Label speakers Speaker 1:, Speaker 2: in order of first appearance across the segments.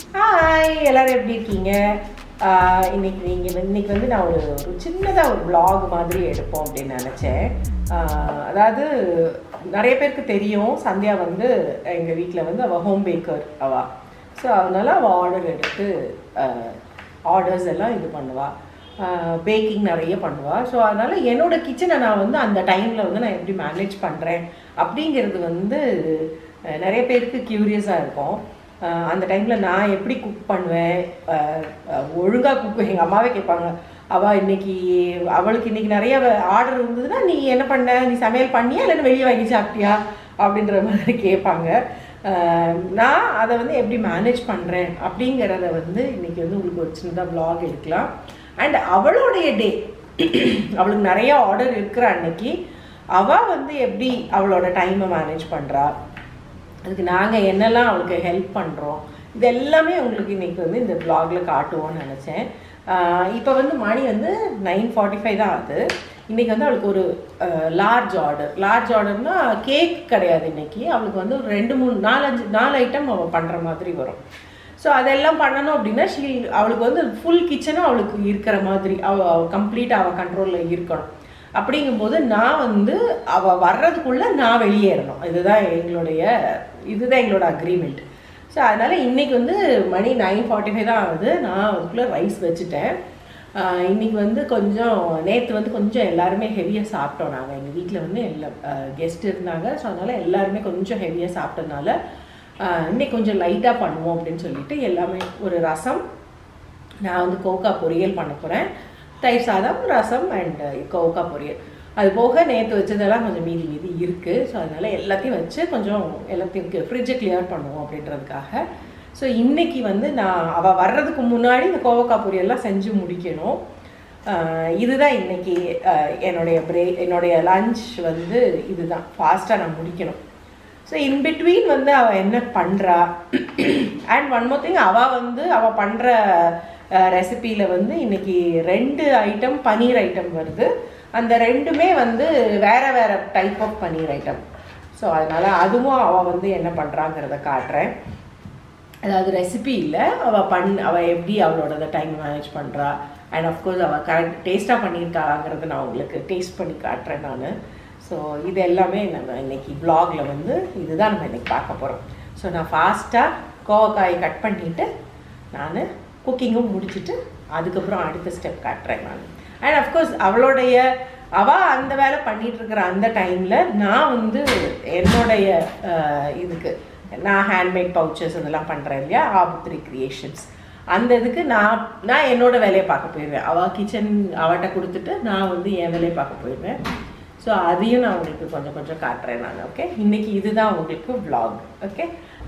Speaker 1: hi எல்லாரும் எப்படி இருக்கீங்க ஆஹ் இன்னைக்கு நீங்கள் இன்னைக்கு வந்து நான் ஒரு ஒரு சின்னதாக ஒரு vlog மாதிரி எடுப்போம் அப்படின்னு நினச்சேன் ஆஹ் அதாவது நிறைய பேருக்கு தெரியும் சந்தியா வந்து எங்கள் வீட்டில் வந்து அவள் ஹோம் பேக்கர் அவள் ஸோ அதனால அவள் ஆர்டர் எடுத்து ஆர்டர்ஸ் எல்லாம் இது பண்ணுவாள் பேக்கிங் நிறைய பண்ணுவா ஸோ அதனால் என்னோட கிச்சனை நான் வந்து அந்த டைமில் வந்து நான் எப்படி மேனேஜ் பண்ணுறேன் அப்படிங்கிறது வந்து அஹ், நிறைய பேருக்கு க்யூரியஸாக இருக்கும் அஹ், அந்த டைமில் நான் எப்படி குக் பண்ணுவேன் ஒழுங்காக குக் எங்கள் அம்மாவே கேட்பாங்க அவள் இன்னைக்கு அவளுக்கு இன்னைக்கு நிறைய ஆர்டர் இருந்ததுன்னா நீ என்ன பண்ண நீ சமையல் பண்ணியா இல்லைன்னா வெளியே வாங்கி சாப்பிட்டியா அப்படின்ற மாதிரி கேட்பாங்க அஹ், நான் அதை வந்து எப்படி மேனேஜ் பண்ணுறேன் அப்படிங்கிறத வந்து இன்னைக்கு வந்து உங்களுக்கு ஒரு சின்னதாக vlog எடுக்கலாம் அண்ட் அவளுடைய டே அவளுக்கு நிறைய ஆர்டர் இருக்கிற அன்னைக்கு அவள் வந்து எப்படி அவளோட டைமை மேனேஜ் பண்ணுறா அதுக்கு நாங்கள் என்னெல்லாம் அவளுக்கு ஹெல்ப் பண்ணுறோம் இது எல்லாமே உங்களுக்கு இன்னைக்கு வந்து இந்த vlogல காட்டுவோம்னு நினச்சேன் இப்போ வந்து மணி வந்து நைன் ஃபார்ட்டி ஃபைவ் தான் ஆகுது இன்னைக்கு வந்து அவளுக்கு ஒரு லார்ஜ் ஆர்டர் லார்ஜ் ஆர்டர்னா கேக் கிடையாது இன்னைக்கு அவளுக்கு வந்து ஒரு ரெண்டு மூணு நாலஞ்சு நாலு ஐட்டம் அவள் பண்ணுற மாதிரி வரும் ஸோ அதெல்லாம் பண்ணணும் அப்படின்னா ஷீ அவளுக்கு வந்து ஃபுல் கிச்சனும் அவளுக்கு இருக்கிற மாதிரி அவள் கம்ப்ளீட்டாக அவள் கண்ட்ரோலில் இருக்கணும் அப்படிங்கும்போது நான் வந்து அவள் வர்றதுக்குள்ளே நான் வெளியேறணும் இதுதான் எங்களுடைய இதுதான் எங்களோட அக்ரிமெண்ட் ஸோ அதனால் இன்றைக்கி வந்து மணி நைன் ஃபார்ட்டி ஃபைவ் தான் ஆகுது நான் அதுக்குள்ளே ரைஸ் வச்சுட்டேன் ஆஹ் இன்னைக்கு வந்து கொஞ்சம் நேற்று வந்து கொஞ்சம் எல்லாருமே ஹெவியாக சாப்பிட்டோம் நாங்கள் எங்கள் வீட்டில் வந்து எல்லா கெஸ்ட் இருந்தாங்க ஸோ அதனால் எல்லாருமே கொஞ்சம் ஹெவியாக சாப்பிட்டதுனால ஆஹ் இன்னைக்கு கொஞ்சம் லைட்டாக பண்ணுவோம் அப்படின்னு சொல்லிட்டு எல்லாமே ஒரு ரசம் நான் வந்து கோக்கா பொரியல் பண்ண போகிறேன் தயிர் சாதம் ரசம் அண்ட் கோக்கா பொரியல் அது போக நேற்று வச்சதெல்லாம் கொஞ்சம் மீதி மீதி இருக்குது ஸோ அதனால் எல்லாத்தையும் வச்சு கொஞ்சம் எல்லாத்தையும் ஃப்ரிட்ஜை கிளியர் பண்ணுவோம் அப்படின்றதுக்காக ஸோ இன்னைக்கு வந்து நான் அவள் வர்றதுக்கு முன்னாடி இந்த கோவக்கா பொரியல்லாம் செஞ்சு முடிக்கணும் ஆஹ் இதுதான் இன்னைக்கு ஆஹ் என்னுடைய பிரே என்னுடைய லஞ்ச் வந்து இதுதான் ஃபாஸ்ட்டாக நான் முடிக்கணும் ஸோ இன் பிட்வீன் வந்து அவள் என்ன பண்ணுறா அண்ட் ஒன் மோர் திங் அவள் வந்து அவள் பண்ணுற ரெசிப்பியில் வந்து இன்னைக்கு ரெண்டு ஐட்டம் பன்னீர் ஐட்டம் வருது அந்த ரெண்டுமே வந்து வேற வேற type of paneer item so அதனால் அதுவும் அவள் வந்து என்ன பண்ணுறாங்கிறத காட்டுறேன் அதாவது ரெசிபி இல்லை அவள் பண் அவள் எப்படி அவளோட டைம் மேனேஜ் பண்ணுறா அண்ட் அஃப்கோர்ஸ் அவள் கரெக்ட் டேஸ்ட்டாக பண்ணியிருக்காங்கிறத நான் உங்களுக்கு டேஸ்ட் பண்ணி காட்டுறேன் நான் ஸோ இது எல்லாமே நம்ம இன்னைக்கு vlogல வந்து இதுதான் நம்ம இன்னைக்கு பார்க்க போகிறோம் ஸோ நான் ஃபாஸ்ட்டாக கோவக்காயை கட் பண்ணிவிட்டு நான் குக்கிங்கும் முடிச்சுட்டு அதுக்கப்புறம் அடுத்த ஸ்டெப் காட்டுறேன் நான் அண்ட் அஃப்கோர்ஸ் அவளுடைய அவள் அந்த வேலை பண்ணிட்டு இருக்கிற அந்த டைமில் நான் வந்து என்னுடைய அஹ், இதுக்கு நான் ஹேண்ட்மேட் பவுச்சஸ் இதெல்லாம் பண்ணுறேன் இல்லையா ஆபுத்ரி கிரியேஷன்ஸ் அந்த இதுக்கு நான் நான் என்னோட வேலையை பார்க்க போயிடுவேன் அவள் கிச்சன் அவட்ட கொடுத்துட்டு நான் வந்து என் வேலையை பார்க்க போயிடுவேன் ஸோ அதையும் நான் உங்களுக்கு கொஞ்சம் கொஞ்சம் காட்டுறேன் நான் ஓகே இன்னைக்கு இதுதான் உங்களுக்கு vlog ஓகே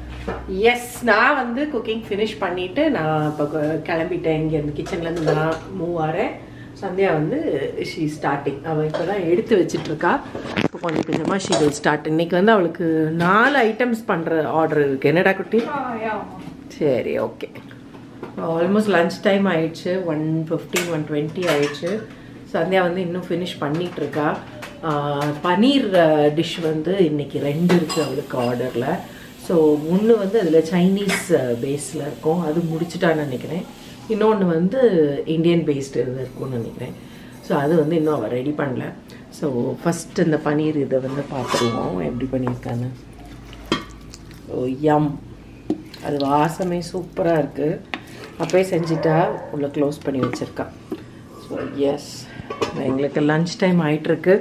Speaker 1: எஸ் நான் வந்து குக்கிங் ஃபினிஷ் பண்ணிவிட்டு நான் இப்போ கிளம்பிட்டேன் இங்கேருந்து கிச்சன்லேருந்து நான் மூவ் ஆகிறேன் சந்தியா வந்து ஷீ ஸ்டார்டிங் அவள் இப்போ தான் எடுத்து வச்சிட்ருக்கா இப்போ கொஞ்சம் கொஞ்சமாக ஷீ வில் ஸ்டார்ட் இன்னைக்கு வந்து அவளுக்கு நாலு ஐட்டம்ஸ் பண்ணுற ஆர்டர் இருக்குது என்னடா குட்டி சரி ஓகே ஆல்மோஸ்ட் லஞ்ச் டைம் ஆயிடுச்சு ஒன் ஃபிஃப்டீன் ஒன் டுவெண்ட்டி ஆயிடுச்சு சந்தியா வந்து இன்னும் ஃபினிஷ் பண்ணிட்டு இருக்கா ஆஹ் பன்னீர் டிஷ் வந்து இன்னைக்கு ரெண்டு இருக்குது அவளுக்கு ஆர்டரில் ஸோ ஒன்று வந்து அதில் சைனீஸ் பேஸில் இருக்கும் அது முடிச்சிட்டான்னு நினைக்கிறேன் இன்னொன்று வந்து இந்தியன் பேஸ்டு இது இருக்கும்னு நினைக்கிறேன் ஸோ அது வந்து இன்னும் அவள் ரெடி பண்ணல ஸோ ஃபஸ்ட் இந்த பன்னீர் இதை வந்து பார்த்துருவோம் எப்படி பண்ணியிருக்கான்னு ஓ யம் அது வாசமே சூப்பராக இருக்குது அப்பயே செஞ்சுட்டா உள்ளே க்ளோஸ் பண்ணி வச்சுருக்கா ஸோ எஸ் எங்களுக்கு லன்ச் டைம் ஆயிட்டிருக்கு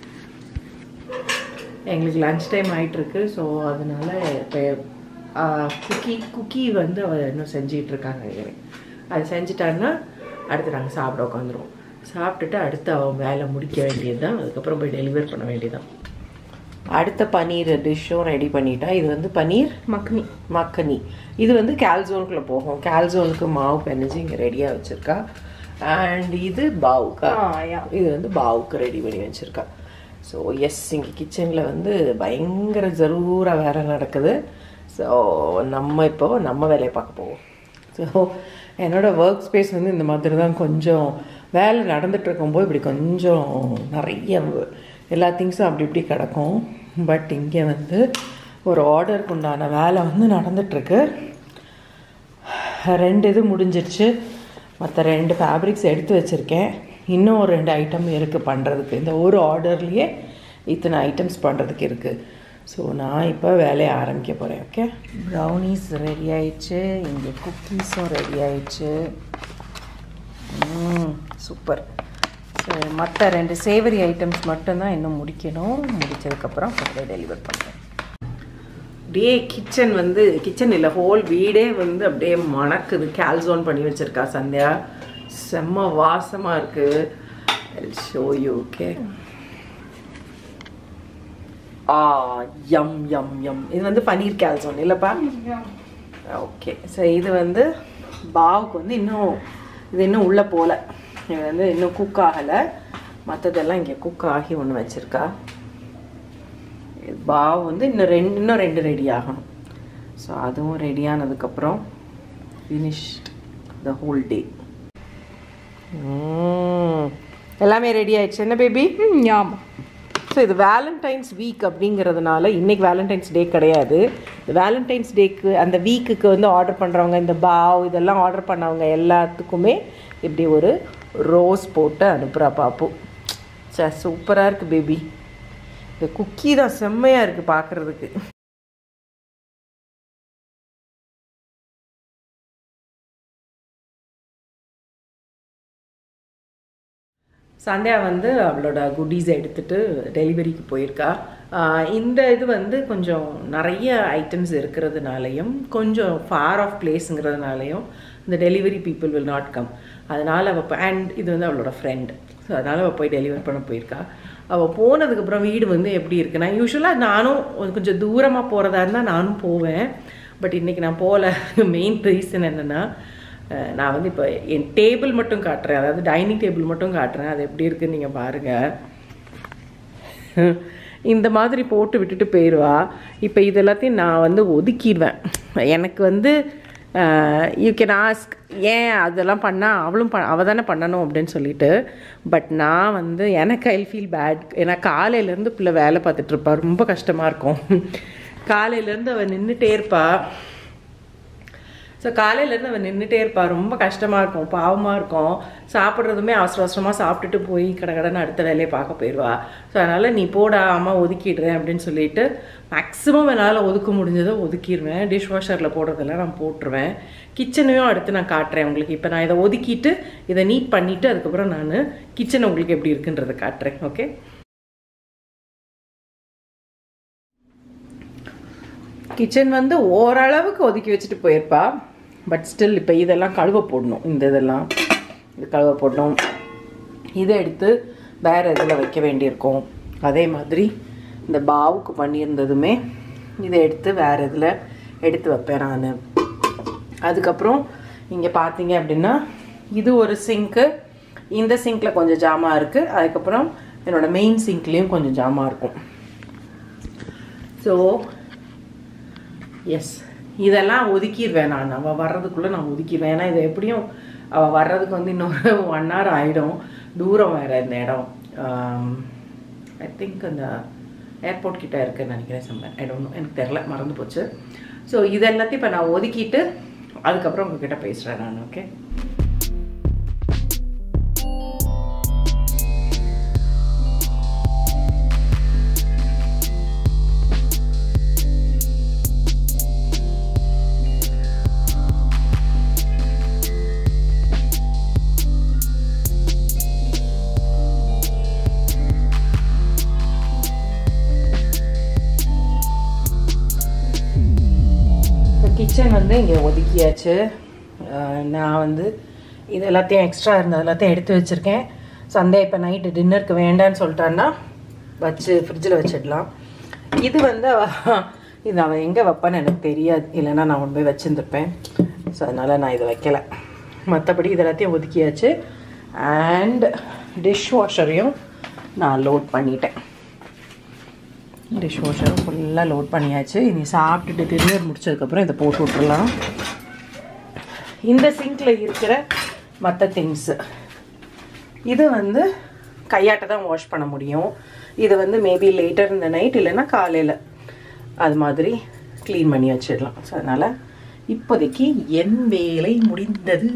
Speaker 1: எங்களுக்கு லன்ச் டைம் ஆயிட்டிருக்கு ஸோ அதனால இப்போ குக்கி குக்கி வந்து அவள் இன்னும் செஞ்சிட்டு இருக்காங்க நினைக்கிறேன் அது செஞ்சுட்டான்னா அடுத்து நாங்கள் சாப்பிட உட்காந்துருவோம் சாப்பிட்டுட்டு அடுத்து அவன் வேலை முடிக்க வேண்டியது தான் அதுக்கப்புறம் போய் டெலிவர் பண்ண வேண்டியதுதான் அடுத்த பன்னீர் டிஷ்ஷும் ரெடி பண்ணிட்டா இது வந்து பன்னீர்
Speaker 2: மக்னி
Speaker 1: மக்கனி இது வந்து கால்சோனுக்குள்ளே போகும் கால்சோனுக்கு மாவு பெனஞ்சு இங்கே ரெடியாக வச்சுருக்கா அண்ட் இது பாவுக்கா
Speaker 2: யா
Speaker 1: இது வந்து பாவுக்கு ரெடி பண்ணி வச்சுருக்கா ஸோ எஸ் இங்கே கிச்சனில் வந்து பயங்கர ஜரூராக வேலை நடக்குது ஸோ நம்ம இப்போ நம்ம வேலையை பார்க்க போவோம் ஸோ என்னோட ஒர்க் ஸ்பேஸ் வந்து இந்த மாதிரி தான் கொஞ்சம் வேலை நடந்துட்டு இருக்கும்போது இப்படி கொஞ்சம் நிறைய எல்லா திங்ஸும் அப்படி இப்படி கிடக்கும் பட் இங்கே வந்து ஒரு ஆர்டருக்கு உண்டான வேலை வந்து நடந்துட்டுருக்கு ரெண்டு இது முடிஞ்சிருச்சு மற்ற ரெண்டு ஃபேப்ரிக்ஸ் எடுத்து வச்சுருக்கேன் இன்னும் ஒரு ரெண்டு ஐட்டம் இருக்குது பண்ணுறதுக்கு இந்த ஒரு ஆர்டர்லேயே இத்தனை ஐட்டம்ஸ் பண்ணுறதுக்கு இருக்குது ஸோ நான் இப்போ வேலையை ஆரம்பிக்க போகிறேன் ஓகே ப்ரௌனிஸ் ரெடி ஆயிடுச்சு இங்கே குக்கீஸும் ரெடி ஆயிடுச்சு சூப்பர் ஸோ மற்ற ரெண்டு சேவரி ஐட்டம்ஸ் மட்டும்தான் இன்னும் முடிக்கணும் முடித்ததுக்கப்புறம் அப்படியே டெலிவர் பண்ணுறேன் அப்படியே கிச்சன் வந்து கிச்சன் இல்லை ஹோல் வீடே வந்து அப்படியே மணக்குது கேல்சோன் பண்ணி வச்சுருக்கா சந்தியா செம்ம வாசமாக இருக்குது show you okay ah yum yum yum இது வந்து பன்னீர் கேல்சோன் இல்லைப்பா ஓகே ஸோ இது வந்து பாவுக்கு வந்து இன்னும் இது இன்னும் உள்ளே போகல இது வந்து இன்னும் குக் ஆகலை மற்றதெல்லாம் இங்கே குக் ஆகி ஒன்று வச்சுருக்கா பாவ் வந்து இன்னும் ரெண்டு இன்னும் ரெண்டு ரெடி ஆகணும் ஸோ அதுவும் ரெடி ஆனதுக்கப்புறம் ஃபினிஷ் த ஹோல் டே எல்லாமே ரெடி ஆயிடுச்சு என்ன பேபி
Speaker 2: ஆமாம்
Speaker 1: ஸோ இது வேலண்டைன்ஸ் வீக் அப்படிங்கிறதுனால இன்னைக்கு வேலண்டைன்ஸ் டே கிடையாது இந்த வேலண்டைன்ஸ் டேக்கு அந்த வீக்குக்கு வந்து ஆர்டர் பண்ணுறவங்க இந்த பாவ் இதெல்லாம் ஆர்டர் பண்ணவங்க எல்லாத்துக்குமே இப்படி ஒரு ரோஸ் போட்டு அனுப்புகிறா பாப்பு சே சூப்பராக இருக்குது பேபி இந்த குக்கி தான் செம்மையாக இருக்குது பார்க்குறதுக்கு சந்தியா வந்து அவளோட குட்டீஸை எடுத்துட்டு டெலிவரிக்கு போயிருக்கா ஆஹ் இந்த இது வந்து கொஞ்சம் நிறைய ஐட்டம்ஸ் இருக்கிறதுனாலையும் கொஞ்சம் ஃபார் ஆஃப் பிளேஸுங்கிறதுனாலையும் இந்த delivery people will not come அதனால் அவள் அண்ட் இது வந்து அவளோட ஃப்ரெண்ட் ஸோ அதனால் அவள் போய் டெலிவர் பண்ண போயிருக்கா அவள் போனதுக்கப்புறம் வீடு வந்து எப்படி இருக்குன்னா யூஸ்வலாக நானும் ஒரு கொஞ்சம் தூரமாக போகிறதா இருந்தால் நானும் போவேன் பட் இன்றைக்கி நான் போகல மெயின் ரீசன் என்னென்னா அஹ் நான் வந்து இப்போ என் டேபிள் மட்டும் காட்டுறேன் அதாவது டைனிங் டேபிள் மட்டும் காட்டுறேன் அது எப்படி இருக்குன்னு நீங்கள் பாருங்கள் இந்த மாதிரி போட்டு விட்டுட்டு போயிடுவா இப்போ இது எல்லாத்தையும் நான் வந்து ஒதுக்கிடுவேன் எனக்கு வந்து யூ கேன் ஆஸ்க் ஏன் அதெல்லாம் பண்ணால் அவளும் ப அவள் தானே பண்ணணும் அப்படின்னு சொல்லிட்டு பட் நான் வந்து எனக்கு ஐ ஃபீல் பேட் ஏன்னா காலையிலேருந்து பிள்ளை வேலை பார்த்துட்ருப்பா ரொம்ப கஷ்டமாக இருக்கும் காலையிலேருந்து அவள் நின்றுட்டே இருப்பா ஸோ காலையிலேருந்து அவன் நின்றுட்டே இருப்பா ரொம்ப கஷ்டமாக இருக்கும் பாவமாக இருக்கும் சாப்பிட்றதுமே அவசர அவசரமாக சாப்பிட்டுட்டு போய் கடை கடைன்னு அடுத்த வேலையை பார்க்க போயிடுவா ஸோ அதனால் நீ போடா அம்மா ஒதுக்கிடுறேன் அப்படின்னு சொல்லிட்டு மேக்ஸிமம் என்னால் ஒதுக்க முடிஞ்சதை ஒதுக்கிடுவேன் டிஷ் வாஷரில் போடுறதெல்லாம் நான் போட்டுருவேன் கிச்சனையும் அடுத்து நான் காட்டுறேன் உங்களுக்கு இப்போ நான் இதை ஒதுக்கிட்டு இதை நீட் பண்ணிவிட்டு அதுக்கப்புறம் நான் கிச்சன் உங்களுக்கு எப்படி இருக்குன்றதை காட்டுறேன் ஓகே கிச்சன் வந்து ஓரளவுக்கு ஒதுக்கி வச்சுட்டு போயிருப்பா பட் ஸ்டில் இப்போ இதெல்லாம் கழுவ போடணும் இந்த இதெல்லாம் இது கழுவ போடணும் இதை எடுத்து வேறு இதில் வைக்க வேண்டியிருக்கும் அதே மாதிரி இந்த பாவுக்கு பண்ணியிருந்ததுமே இதை எடுத்து வேறு இதில் எடுத்து வைப்பேன் நான் அதுக்கப்புறம் இங்கே பார்த்தீங்க அப்படின்னா இது ஒரு சிங்க்கு இந்த சிங்க்கில் கொஞ்சம் ஜாமா இருக்குது அதுக்கப்புறம் என்னோடய மெயின் சிங்க்லேயும் கொஞ்சம் ஜாமா இருக்கும் ஸோ எஸ் இதெல்லாம் ஒதுக்கிடுவேன் நான் அவள் வர்றதுக்குள்ளே நான் ஒதுக்கிடுவேன் ஏன்னா இதை எப்படியும் அவள் வர்றதுக்கு வந்து இன்னொரு ஒன் ஹவர் ஆகிடும் தூரம் வேறு இந்த இடம் ஐ திங்க் அந்த ஏர்போர்ட் கிட்ட இருக்குன்னு நினைக்கிறேன் சம்மர் ஐ டோன்ட் நோ எனக்கு தெரில மறந்து போச்சு ஸோ இது எல்லாத்தையும் இப்போ நான் ஒதுக்கிட்டு அதுக்கப்புறம் உங்ககிட்ட பேசுகிறேன் நான் ஓகே கிச்சன் வந்து இங்கே ஒதுக்கியாச்சு அஹ் நான் வந்து இது எல்லாத்தையும் எக்ஸ்ட்ரா இருந்தது எல்லாத்தையும் எடுத்து வச்சுருக்கேன் சண்டே இப்போ நைட்டு டின்னருக்கு வேண்டான்னு சொல்லிட்டான்னா வச்சு ஃப்ரிட்ஜில் வச்சிடலாம் இது வந்து அவ- இது அவன் எங்கே வைப்பான்னு எனக்கு தெரியாது இல்லைன்னா நான் கொண்டு போய் வச்சுருந்துருப்பேன் ஸோ அதனால் நான் இதை வைக்கலை மற்றபடி இது எல்லாத்தையும் ஒதுக்கியாச்சு அண்ட் டிஷ் வாஷரையும் நான் லோட் பண்ணிட்டேன் டிஷ் வாஷரும் ஃபுல்லாக லோட் பண்ணியாச்சு இனி சாப்பிட்டுட்டு டின்னர் முடிச்சதுக்கப்புறம் இதை போட்டு விட்றலாம் இந்த சிங்கில் இருக்கிற மற்ற திங்ஸு இது வந்து கையாட்ட தான் வாஷ் பண்ண முடியும் இது வந்து மேபி லேட்டர் இந்த நைட் இல்லைன்னா காலையில் அது மாதிரி க்ளீன் பண்ணி வச்சிடலாம் ஸோ அதனால் இப்போதைக்கு என் வேலை முடிந்தது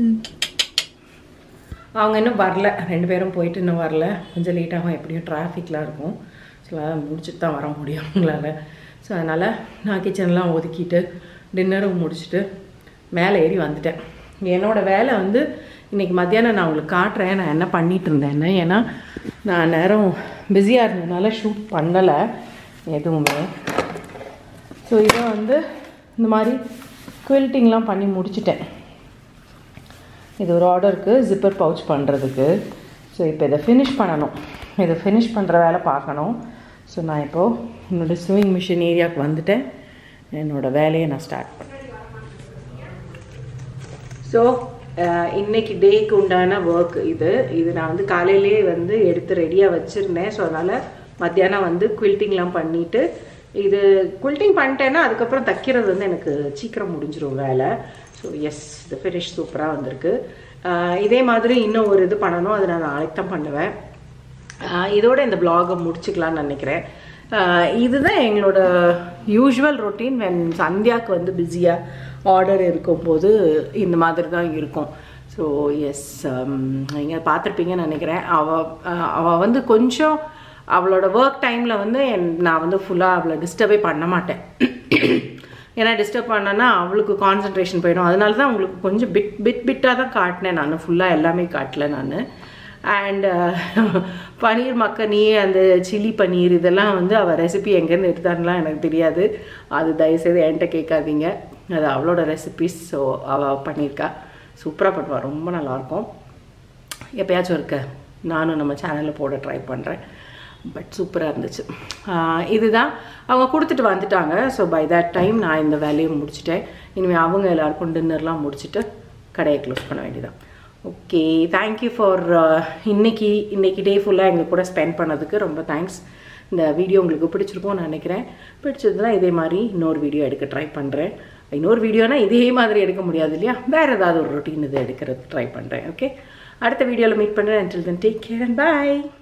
Speaker 1: அவங்க இன்னும் வரல ரெண்டு பேரும் போயிட்டு இன்னும் வரல கொஞ்சம் லேட்டாகும் எப்படியும் டிராஃபிக்லாம் இருக்கும் ஸோ அதான் முடிச்சுட்டு தான் வர முடியும் அவங்களால ஸோ அதனால் நான் கிச்சன்லாம் ஒதுக்கிட்டு டின்னரும் முடிச்சுட்டு மேலே ஏறி வந்துட்டேன் என்னோடய வேலை வந்து இன்றைக்கி மத்தியானம் நான் உங்களுக்கு காட்டுறேன் நான் என்ன பண்ணிகிட்டு இருந்தேன்னு ஏன்னா நான் நேரம் பிஸியாக இருந்ததுனால ஷூட் பண்ணலை எதுவுமே ஸோ இதை வந்து இந்த மாதிரி குவில்ட்டிங்லாம் பண்ணி முடிச்சிட்டேன் இது ஒரு ஆர்டருக்கு ஜிப்பர் பவுச் பண்ணுறதுக்கு ஸோ இப்போ இதை ஃபினிஷ் பண்ணணும் இதை ஃபினிஷ் பண்ணுற வேலை பார்க்கணும் ஸோ நான் இப்போது என்னோடய ஸ்விமிங் மிஷின் ஏரியாவுக்கு வந்துட்டேன் என்னோடய வேலையை நான் ஸ்டார்ட் பண்ணேன் ஸோ இன்னைக்கு டேக்கு உண்டான ஒர்க் இது இது நான் வந்து காலையிலே வந்து எடுத்து ரெடியாக வச்சுருந்தேன் ஸோ அதனால் மத்தியானம் வந்து குவில்ட்டிங்லாம் பண்ணிவிட்டு இது குவில்ட்டிங் பண்ணிட்டேன்னா அதுக்கப்புறம் தைக்கிறது வந்து எனக்கு சீக்கிரம் முடிஞ்சிடும் வேலை ஸோ எஸ் இந்த ஃபினிஷ் சூப்பராக வந்திருக்கு இதே மாதிரி இன்னும் ஒரு இது பண்ணணும் அதை நான் நாளைக்கு தான் பண்ணுவேன் இதோட இந்த பிளாகை முடிச்சுக்கலான்னு நினைக்கிறேன் இதுதான் எங்களோட யூஷுவல் ரொட்டீன் வென் சந்தியாவுக்கு வந்து பிஸியாக ஆர்டர் இருக்கும்போது இந்த மாதிரி தான் இருக்கும் ஸோ எஸ் நீங்கள் பார்த்துருப்பீங்கன்னு நினைக்கிறேன் அவள் அவள் வந்து கொஞ்சம் அவளோட ஒர்க் டைமில் வந்து என் நான் வந்து ஃபுல்லாக அவளை டிஸ்டர்பே பண்ண மாட்டேன் ஏன்னா டிஸ்டர்ப் பண்ணனா அவளுக்கு கான்சன்ட்ரேஷன் போயிடும் அதனால தான் உங்களுக்கு கொஞ்சம் பிட் பிட் பிட்டாக தான் காட்டினேன் நான் ஃபுல்லாக எல்லாமே காட்டல நான் அண்ட் பன்னீர் மக்கனி அந்த சில்லி பன்னீர் இதெல்லாம் வந்து அவள் ரெசிபி எங்கேருந்து எடுத்தான்லாம் எனக்கு தெரியாது அது தயவுசெய்து என்கிட்ட கேட்காதீங்க அது அவளோட ரெசிபிஸ் ஸோ அவள் பண்ணியிருக்கா சூப்பராக பண்ணுவாள் ரொம்ப நல்லாயிருக்கும் எப்பயாச்சும் இருக்க நானும் நம்ம சேனலில் போட ட்ரை பண்ணுறேன் பட் சூப்பராக இருந்துச்சு இதுதான் அவங்க கொடுத்துட்டு வந்துட்டாங்க ஸோ பை தட் டைம் நான் இந்த வேலையை முடிச்சிட்டேன் இனிமேல் அவங்க எல்லாருக்கும் டின்னர்லாம் முடிச்சுட்டு கடையை க்ளோஸ் பண்ண வேண்டியதான் ஓகே தேங்க்யூ ஃபார் இன்னைக்கு இன்னைக்கு டே ஃபுல்லாக எங்கள் கூட ஸ்பெண்ட் பண்ணதுக்கு ரொம்ப தேங்க்ஸ் இந்த வீடியோ உங்களுக்கு பிடிச்சிருக்கும்னு நினைக்கிறேன் பிடிச்சதுன்னா இதே மாதிரி இன்னொரு வீடியோ எடுக்க ட்ரை பண்ணுறேன் இன்னொரு வீடியோனா இதே மாதிரி எடுக்க முடியாது இல்லையா வேறு ஏதாவது ஒரு ரொட்டீன் இது எடுக்கிறதுக்கு ட்ரை பண்ணுறேன் ஓகே அடுத்த வீடியோவில் மீட் பண்ணுறேன் until then take care and bye